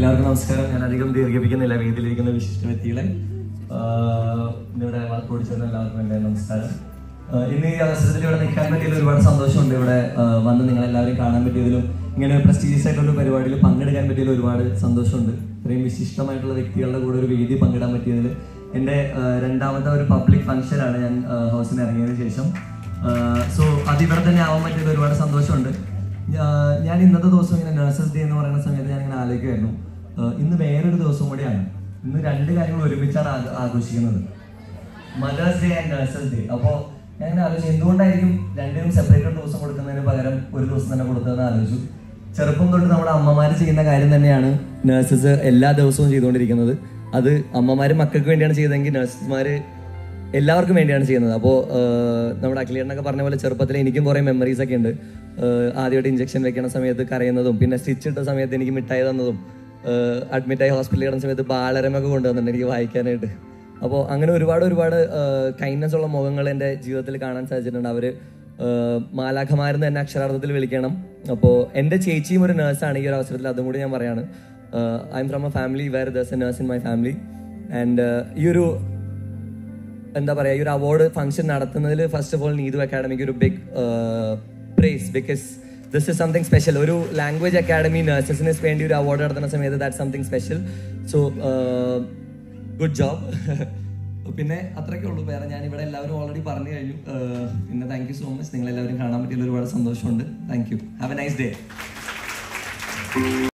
എല്ലാവർക്കും നമസ്കാരം ഞാൻ അധികം ദീർഘിപ്പിക്കുന്നില്ല വേദിയിലിരിക്കുന്ന വിശിഷ്ട വ്യക്തികളെ ആഹ് ഇന്നിവിടെ വർക്കൗട്ട് ചെയ്യുന്ന എല്ലാവർക്കും എൻ്റെ നമസ്കാരം ആഹ് ഇന്ന് ഈ അവസരത്തിൽ ഇവിടെ നിൽക്കാൻ പറ്റിയതിൽ ഒരുപാട് സന്തോഷമുണ്ട് ഇവിടെ ആഹ് വന്ന് നിങ്ങൾ എല്ലാവരും കാണാൻ പറ്റിയതിലും ഇങ്ങനെ പ്രസ്റ്റീജിയസ് ആയിട്ടുള്ള ഒരു പരിപാടിയിൽ പങ്കെടുക്കാൻ പറ്റിയതിൽ ഒരുപാട് സന്തോഷമുണ്ട് ഇത്രയും വിശിഷ്ടമായിട്ടുള്ള വ്യക്തികളുടെ കൂടെ ഒരു വേദി പങ്കിടാൻ പറ്റിയതിൽ എൻ്റെ ആഹ് രണ്ടാമത്തെ ഒരു പബ്ലിക് ഫംഗ്ഷനാണ് ഞാൻ ആഹ് ഹൗസിന് ഇറങ്ങിയതിന് ശേഷം സോ അത് ഇവിടെ തന്നെ ആവാൻ പറ്റിയതിൽ ഒരുപാട് സന്തോഷമുണ്ട് ഞാ- ഞാൻ ഇന്നത്തെ ദിവസം ഇങ്ങനെ നഴ്സസ് ഡേ എന്ന് പറയുന്ന സമയത്ത് ഞാൻ ഇങ്ങനെ ആലോചിക്കുമായിരുന്നു ആഹ് ഇന്ന് വേറൊരു ദിവസം കൂടിയാണ് ഇന്ന് രണ്ട് കാര്യങ്ങൾ ഒരുമിച്ചാണ് ആ- ആഘോഷിക്കുന്നത് mother's day and nurses day അപ്പോൾ ഞാൻ ഇങ്ങനെ ആലോചിച്ചു എന്തുകൊണ്ടായിരിക്കും രണ്ടിനും സെപ്പറേറ്റ് ദിവസം കൊടുക്കുന്നതിന് പകരം ഒരു ദിവസം തന്നെ കൊടുത്തതെന്ന് ആലോചിച്ചു ചെറുപ്പം തൊട്ട് നമ്മുടെ അമ്മമാർ ചെയ്യുന്ന കാര്യം തന്നെയാണ് നഴ്സസ് എല്ലാ ദിവസവും ചെയ്തുകൊണ്ടിരിക്കുന്നത് അത് അമ്മമാർ മക്കൾക്ക് വേണ്ടിയാണ് ചെയ്തതെങ്കിൽ നഴ്സസ്മാർ എല്ലാവർക്കും വേണ്ടിയാണ് ചെയ്യുന്നത് അപ്പോൾ നമ്മുടെ അഖിലേട്ടനൊക്കെ പറഞ്ഞ പോലെ ചെറുപ്പത്തിൽ എനിക്കും കുറേ മെമ്മറീസ് ഒക്കെ ഉണ്ട് ആഹ് ആദ്യമായിട്ട് ഇഞ്ചക്ഷൻ വെക്കണ സമയത്ത് കരയുന്നതും പിന്നെ സ്റ്റിച്ച് ഇട്ട സമയത്ത് എനിക്ക് മിഠായി തന്നതും അഡ്മിറ്റായി ഹോസ്പിറ്റലിൽ കിടന്ന സമയത്ത് ബാലരമൊക്കെ കൊണ്ടുവന്നിട്ടുണ്ട് എനിക്ക് വായിക്കാനായിട്ട് അപ്പോൾ അങ്ങനെ ഒരുപാട് ഒരുപാട് കൈൻഡ്നെസ് ഉള്ള മുഖങ്ങൾ എൻ്റെ ജീവിതത്തിൽ കാണാൻ സാധിച്ചിട്ടുണ്ട് അവർ മാലാഖമാരെന്ന് തന്നെ അക്ഷരാർത്ഥത്തിൽ വിളിക്കണം അപ്പോൾ എൻ്റെ ചേച്ചിയും ഒരു നേഴ്സാണ് ഈ ഒരു അവസരത്തിൽ അതും കൂടി ഞാൻ പറയാണ് I'm from a family where there's a nurse in my family and ഈ ഒരു എന്താ പറയുക ഈ ഒരു അവാർഡ് ഫംഗ്ഷൻ നടത്തുന്നതിൽ ഫസ്റ്റ് ഓഫ് ഓൾ നീതു അക്കാഡമിക്ക് ഒരു big praise because this is something special ഒരു ലാംഗ്വേജ് അക്കാഡമി നഴ്സസിന് വേണ്ടി ഒരു അവാർഡ് നടത്തുന്ന സമയത്ത് that something special so good job പിന്നെ അത്രയ്ക്കേ ഉള്ളൂ വേറെ ഞാൻ ഇവിടെ എല്ലാവരും ഓൾറെഡി പറഞ്ഞു കഴിഞ്ഞു Uh, പിന്നെ താങ്ക് യു സോ മച്ച് നിങ്ങൾ എല്ലാവരും കാണാൻ പറ്റിയതിൽ ഒരുപാട് സന്തോഷമുണ്ട് thank you have a nice day